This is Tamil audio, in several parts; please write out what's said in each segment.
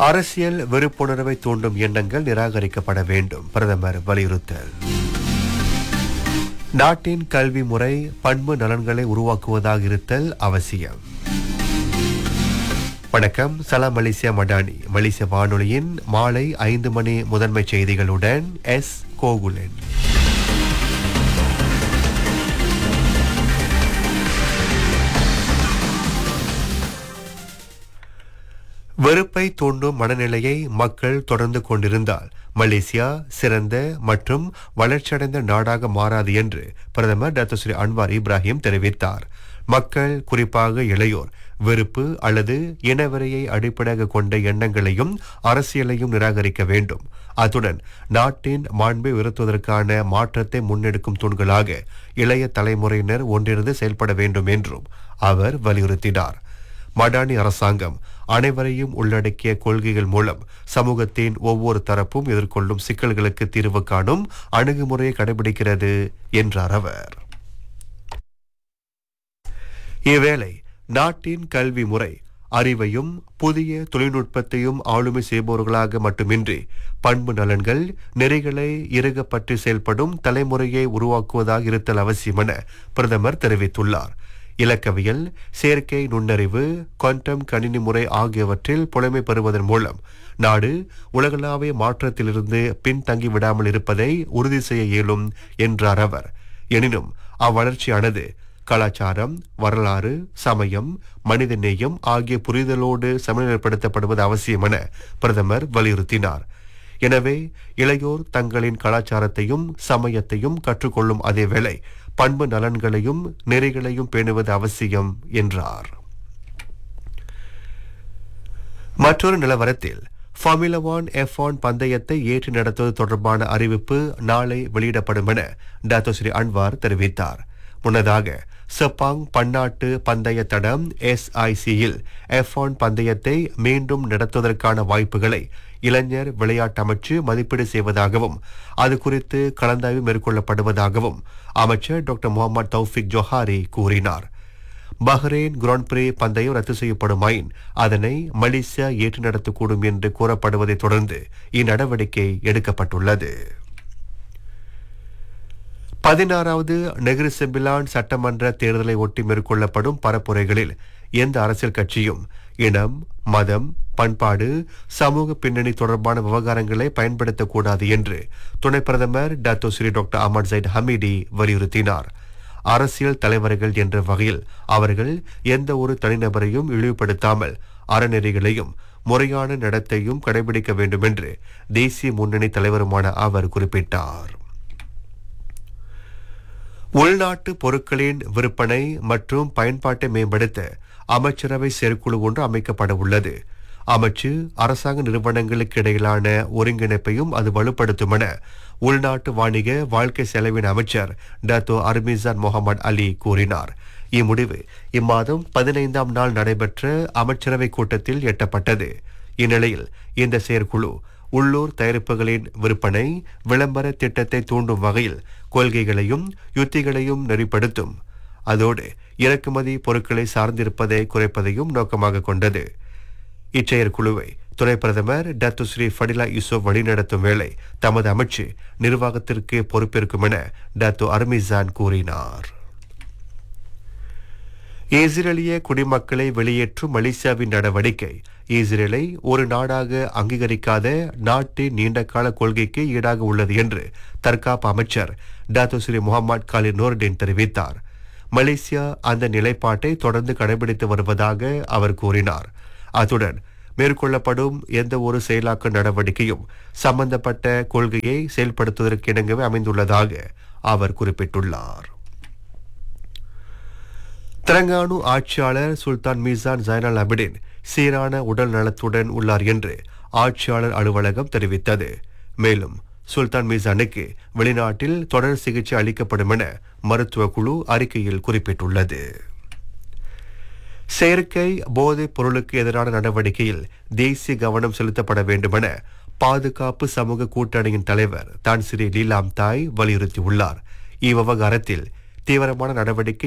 அரசியல் வெறுப்புணர்வை தூண்டும் எண்ணங்கள் நிராகரிக்கப்பட வேண்டும் பிரதமர் வலியுறுத்தல் நாட்டின் கல்வி முறை பண்பு நலன்களை உருவாக்குவதாக இருத்தல் அவசியம் வணக்கம் சலாம் மலேசியா மடானி மலேசிய வானொலியின் மாலை ஐந்து மணி முதன்மை செய்திகளுடன் எஸ் கோகுலன் வெறுப்பை தூண்டும் மனநிலையை மக்கள் தொடர்ந்து கொண்டிருந்தால் மலேசியா சிறந்த மற்றும் வளர்ச்சியடைந்த நாடாக மாறாது என்று பிரதமர் டாக்டர் ஸ்ரீ அன்வார் இப்ராஹிம் தெரிவித்தார் மக்கள் குறிப்பாக இளையோர் வெறுப்பு அல்லது இனவெறியை அடிப்படையாக கொண்ட எண்ணங்களையும் அரசியலையும் நிராகரிக்க வேண்டும் அத்துடன் நாட்டின் மாண்பை உயர்த்துவதற்கான மாற்றத்தை முன்னெடுக்கும் தூண்களாக இளைய தலைமுறையினர் ஒன்றிணைந்து செயல்பட வேண்டும் என்றும் அவர் வலியுறுத்தினார் மடானி அரசாங்கம் அனைவரையும் உள்ளடக்கிய கொள்கைகள் மூலம் சமூகத்தின் ஒவ்வொரு தரப்பும் எதிர்கொள்ளும் சிக்கல்களுக்கு தீர்வு காணும் அணுகுமுறையை கடைபிடிக்கிறது என்றார் அவர் இவ்வேளை நாட்டின் கல்வி முறை அறிவையும் புதிய தொழில்நுட்பத்தையும் ஆளுமை செய்பவர்களாக மட்டுமின்றி பண்பு நலன்கள் நெறிகளை இறுகப்பட்டு செயல்படும் தலைமுறையை உருவாக்குவதாக இருத்தல் அவசியம் என பிரதமர் தெரிவித்துள்ளார் இலக்கவியல் செயற்கை நுண்ணறிவு குவாண்டம் கணினி முறை ஆகியவற்றில் புலமை பெறுவதன் மூலம் நாடு உலகளாவிய மாற்றத்திலிருந்து பின்தங்கி விடாமல் இருப்பதை உறுதி செய்ய இயலும் என்றார் அவர் எனினும் அவ்வளர்ச்சியானது கலாச்சாரம் வரலாறு சமயம் மனிதநேயம் ஆகிய புரிதலோடு சமநிலைப்படுத்தப்படுவது அவசியம் என பிரதமர் வலியுறுத்தினார் எனவே இளையோர் தங்களின் கலாச்சாரத்தையும் சமயத்தையும் கற்றுக்கொள்ளும் அதேவேளை பண்பு நலன்களையும் நெறிகளையும் பேணுவது அவசியம் என்றார் மற்றொரு நிலவரத்தில் ஃபார்முலா ஒன் எஃப் ஒன் பந்தயத்தை ஏற்று நடத்துவது தொடர்பான அறிவிப்பு நாளை வெளியிடப்படும் என டாக்டர் ஸ்ரீ அன்வார் தெரிவித்தார் முன்னதாக செப்பாங் பன்னாட்டு பந்தய தடம் எஸ்ஐசியில் எஃப் ஒன் பந்தயத்தை மீண்டும் நடத்துவதற்கான வாய்ப்புகளை இளைஞர் விளையாட்டு அமைச்சு மதிப்பீடு செய்வதாகவும் அது குறித்து கலந்தாய்வு மேற்கொள்ளப்படுவதாகவும் அமைச்சர் டாக்டர் முகமது தௌஃபிக் ஜொஹாரி கூறினார் பஹ்ரைன் கிராண்ட் பிரீ பந்தயம் ரத்து செய்யப்படுமாயின் அதனை மலேசியா ஏற்று நடத்தக்கூடும் என்று கூறப்படுவதைத் தொடர்ந்து இந்நடவடிக்கை எடுக்கப்பட்டுள்ளது பதினாறாவது நெகிரி செம்பிலான் சட்டமன்ற தேர்தலை ஒட்டி மேற்கொள்ளப்படும் பரப்புரைகளில் எந்த அரசியல் கட்சியும் இனம் மதம் பண்பாடு சமூக பின்னணி தொடர்பான விவகாரங்களை பயன்படுத்தக்கூடாது என்று துணை பிரதமர் டாக்டோ Sri doctor Ahmad Zahid Hamidi வலியுறுத்தினார் அரசியல் தலைவர்கள் என்ற வகையில் அவர்கள் எந்த ஒரு தனிநபரையும் இழிவுபடுத்தாமல் அறநெறிகளையும் முறையான நடத்தையும் கடைபிடிக்க வேண்டும் என்று தேசிய முன்னணி தலைவருமான அவர் குறிப்பிட்டார் உள்நாட்டு பொருட்களின் விற்பனை மற்றும் பயன்பாட்டை மேம்படுத்த அமைச்சரவை செயற்குழு ஒன்று அமைக்கப்பட உள்ளது அமைச்சு அரசாங்க நிறுவனங்களுக்கு இடையிலான ஒருங்கிணைப்பையும் அது வலுப்படுத்தும் என உள்நாட்டு வாணிக வாழ்க்கை செலவின் அமைச்சர் டாத்தோ அர்மிசான் முகமது அலி கூறினார் இம்முடிவு இம்மாதம் பதினைந்தாம் நாள் நடைபெற்ற அமைச்சரவை கூட்டத்தில் எட்டப்பட்டது இந்நிலையில் இந்த செயற்குழு உள்ளூர் தயாரிப்புகளின் விற்பனை விளம்பர திட்டத்தை தூண்டும் வகையில் கொள்கைகளையும் யுத்திகளையும் நெறிப்படுத்தும் அதோடு இறக்குமதி பொருட்களை சார்ந்திருப்பதை குறைப்பதையும் நோக்கமாக கொண்டது இச்செயற்குழுவை துணை பிரதமர் டத்து ஸ்ரீ ஃபடிலா யூசுப் வழிநடத்தும் வேளை தமது அமைச்சு நிர்வாகத்திற்கு பொறுப்பேற்கும் என டத்து அர்மிசான் கூறினார் இஸ்ரேலிய குடிமக்களை வெளியேற்றும் மலேசியாவின் நடவடிக்கை இஸ்ரேலை ஒரு நாடாக அங்கீகரிக்காத நாட்டின் நீண்டகால கொள்கைக்கு ஈடாக உள்ளது என்று தற்காப்பு அமைச்சர் Dato Sri Mohamed Khaled Nordin தெரிவித்தார் மலேசியா அந்த நிலைப்பாட்டை தொடர்ந்து கடைபிடித்து வருவதாக அவர் கூறினார் அத்துடன் மேற்கொள்ளப்படும் எந்த ஒரு செயலாக்க நடவடிக்கையும் சம்பந்தப்பட்ட கொள்கையை செயல்படுத்துவதற்கு இணங்கவே அமைந்துள்ளதாக அவர் குறிப்பிட்டுள்ளார் தெலங்கானு ஆட்சியாளர் சுல்தான் மீசான் ஜைனல் அபிடின் சீரான உடல் நலத்துடன் உள்ளார் என்று ஆட்சியாளர் அலுவலகம் தெரிவித்தது மேலும் சுல்தான் மீசானுக்கு வெளிநாட்டில் தொடர் சிகிச்சை அளிக்கப்படும் என மருத்துவ குழு அறிக்கையில் குறிப்பிட்டுள்ளது செயற்கை போதைப் பொருளுக்கு எதிரான நடவடிக்கையில் தேசிய கவனம் செலுத்தப்பட வேண்டுமென பாதுகாப்பு சமூக கூட்டணியின் தலைவர் தான் ஸ்ரீ லீலாம் தாய் வலியுறுத்தியுள்ளார் இவ்விவகாரத்தில் தீவிரமான நடவடிக்கை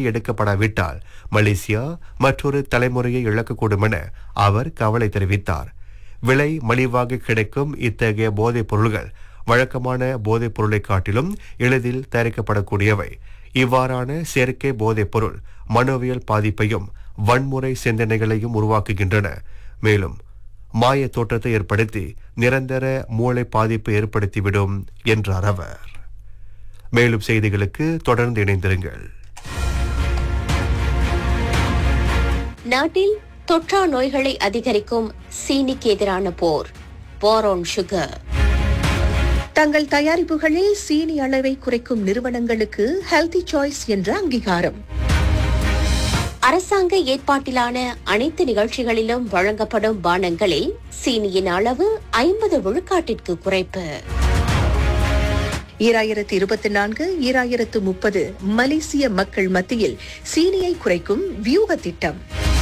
எடுக்கப்படாவிட்டால் மலேசியா மற்றொரு தலைமுறையை இழக்கக்கூடும் என அவர் கவலை தெரிவித்தார் விலை மலிவாக கிடைக்கும் இத்தகைய போதைப் பொருள்கள் வழக்கமான போதைப் பொருளை காட்டிலும் எளிதில் தயாரிக்கப்படக்கூடியவை இவ்வாறான செயற்கை போதைப் பொருள் மனோவியல் பாதிப்பையும் வன்முறை சிந்தனைகளையும் உருவாக்குகின்றன மேலும் மாய தோற்றத்தை ஏற்படுத்தி நிரந்தர மூளை பாதிப்பு ஏற்படுத்திவிடும் என்றார் அவர் மேலும் செய்திகளுக்கு தொடர்ந்து இணைந்திருங்கள் நாட்டில் தொற்றா நோய்களை அதிகரிக்கும் சீனிக்கு எதிரான போர் வார் ஆன் சுகர் தங்கள் தயாரிப்புகளில் சீனி அளவை குறைக்கும் நிறுவனங்களுக்கு ஹெல்தி சாய்ஸ் என்ற அங்கீகாரம் அரசாங்க ஏற்பாட்டிலான அனைத்து நிகழ்ச்சிகளிலும் வழங்கப்படும் பானங்களில் சீனியின் அளவு ஐம்பது விழுக்காட்டிற்கு குறைப்பு ஈராயிரத்து இருபத்தி நான்கு ஈராயிரத்து முப்பது மலேசிய மக்கள் மத்தியில் சீனியை குறைக்கும் வியூக திட்டம்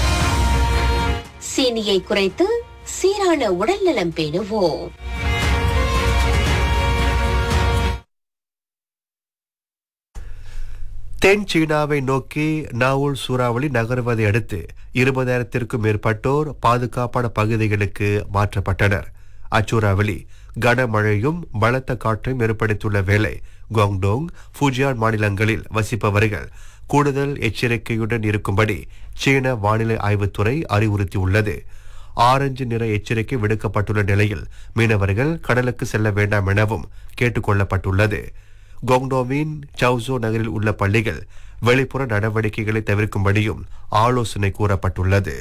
சீனியை குறைத்து சீரான உடல்நலம் பேணுவோம் தென் சீனாவை நோக்கி நாவூல் சூறாவளி நகர்வதை அடுத்து இருபதாயிரத்திற்கும் மேற்பட்டோர் பாதுகாப்பான பகுதிகளுக்கு மாற்றப்பட்டனர் அச்சூறாவளி கனமழையும் பலத்த காற்றையும் ஏற்படுத்தியுள்ள வேளை குவாங்டோங் ஃபுஜியான் மாநிலங்களில் வசிப்பவர்கள் கூடுதல் எச்சரிக்கையுடன் இருக்கும்படி சீன வானிலை ஆய்வுத்துறை அறிவுறுத்தியுள்ளது ஆரஞ்சு நிற எச்சரிக்கை விடுக்கப்பட்டுள்ள நிலையில் மீனவர்கள் கடலுக்கு செல்ல வேண்டாம் எனவும் கேட்டுக்கொள்ளப்பட்டுள்ளது கோங்டோவின் சவுசோ நகரில் உள்ள பள்ளிகள் வெளிப்புற நடவடிக்கைகளை தவிர்க்கும்படியும் ஆலோசனை கூறப்பட்டுள்ளது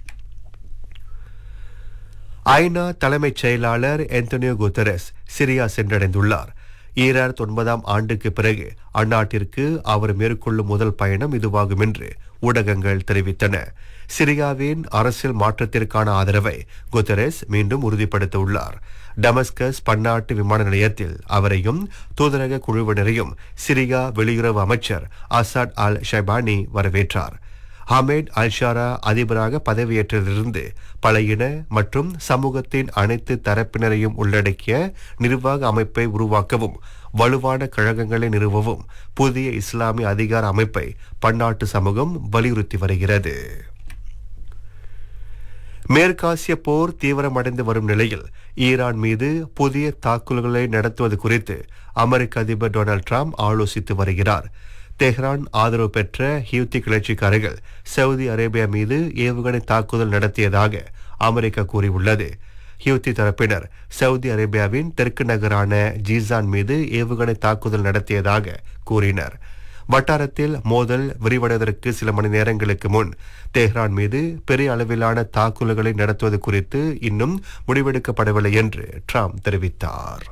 ஐநா தலைமைச் செயலாளர் ஆந்தோனியோ குத்தரஸ் சிரியா சென்றடைந்துள்ளார் ஈராயிரத்தி ஒன்பதாம் ஆண்டுக்கு பிறகு அந்நாட்டிற்கு அவர் மேற்கொள்ளும் முதல் பயணம் இதுவாகும் என்று ஊடகங்கள் தெரிவித்தன சிரியாவின் அரசியல் மாற்றத்திற்கான ஆதரவை குத்தரஸ் மீண்டும் உறுதிப்படுத்த உள்ளார் டமஸ்கஸ் பன்னாட்டு விமான நிலையத்தில் அவரையும் தூதரக குழுவினரையும் சிரியா வெளியுறவு அமைச்சர் அசாட் அல் ஷைபானி வரவேற்றார் ஹமேட் அல்ஷாரா அதிபராக பதவியேற்றதிலிருந்து பல இன மற்றும் சமூகத்தின் அனைத்து தரப்பினரையும் உள்ளடக்கிய நிர்வாக அமைப்பை உருவாக்கவும் வலுவான கழகங்களை நிறுவவும் புதிய இஸ்லாமிய அதிகார அமைப்பை பன்னாட்டு சமூகம் வலியுறுத்தி வருகிறது மேற்காசிய போர் தீவிரமடைந்து வரும் நிலையில் ஈரான் மீது புதிய தாக்குதல்களை நடத்துவது குறித்து அமெரிக்க அதிபர் டொனால்ட் ட்ரம்ப் ஆலோசித்து வருகிறார் தெஹ்ரான் ஆதரவு பெற்ற ஹியூத்தி கிளர்ச்சிக்காரர்கள் சவுதி அரேபியா மீது ஏவுகணை தாக்குதல் நடத்தியதாக அமெரிக்கா கூறியுள்ளது ஹியூத்தி தரப்பினர் சவுதி அரேபியாவின் தெற்கு நகரான ஜீசான் மீது ஏவுகணை தாக்குதல் நடத்தியதாக கூறினர் வட்டாரத்தில் மோதல் விரிவடைவதற்கு சில மணி நேரங்களுக்கு முன் தெஹ்ரான் மீது பெரிய அளவிலான தாக்குதல்களை நடத்துவது குறித்து இன்னும் முடிவெடுக்கப்படவில்லை என்று ட்ரம்ப் தெரிவித்தார்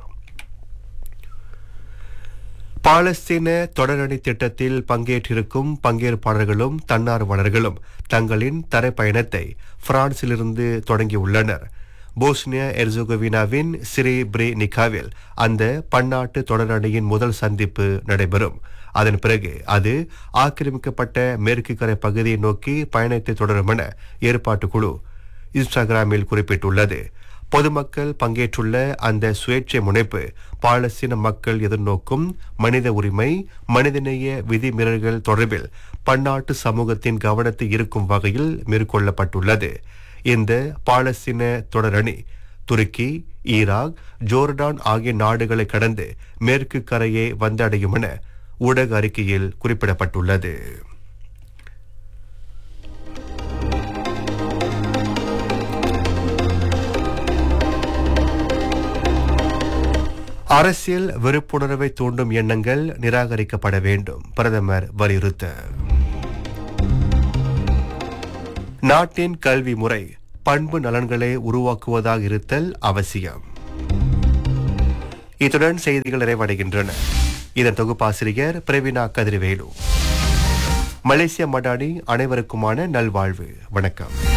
பாலஸ்தீன தொடரணி திட்டத்தில் பங்கேற்றிருக்கும் பங்கேற்பாளர்களும் தன்னார்வலர்களும் தங்களின் தரைப்பயணத்தை பிரான்சிலிருந்து தொடங்கியுள்ளனர் போஸ்னியா எர்சோகோவினாவின் சிரி பிரே நிகாவில் அந்த பன்னாட்டு தொடரணியின் முதல் சந்திப்பு நடைபெறும் அதன் பிறகு அது ஆக்கிரமிக்கப்பட்ட மேற்கு கரை பகுதியை நோக்கி பயணத்தை தொடரும் என ஏற்பாட்டு குழு இன்ஸ்டாகிராமில் குறிப்பிட்டுள்ளது பொதுமக்கள் பங்கேற்றுள்ள அந்த சுயேட்சை முனைப்பு பாலஸ்தீன மக்கள் எதிர்நோக்கும் மனித உரிமை மனிதநேய விதிமீறல்கள் தொடர்பில் பன்னாட்டு சமூகத்தின் கவனத்தை ஈர்க்கும் வகையில் மேற்கொள்ளப்பட்டுள்ளது இந்த பாலஸ்தீன தொடரணி துருக்கி ஈராக் ஜோர்டான் ஆகிய நாடுகளை கடந்து மேற்கு கரையை வந்தடையும் என ஊடக அறிக்கையில் குறிப்பிடப்பட்டுள்ளது அரசியல் வெறுப்புணர்வை தூண்டும் எண்ணங்கள் நிராகரிக்கப்பட வேண்டும் பிரதமர் வலியுறுத்த நாட்டின் கல்வி முறை பண்பு நலன்களை உருவாக்குவதாக இருத்தல் அவசியம் இத்துடன் செய்திகள் நிறைவடைகின்றன இதன் தொகுப்பாசிரியர் பிரவீனா கதிர்வேலு மலேசிய மடானி அனைவருக்குமான நல்வாழ்வு வணக்கம்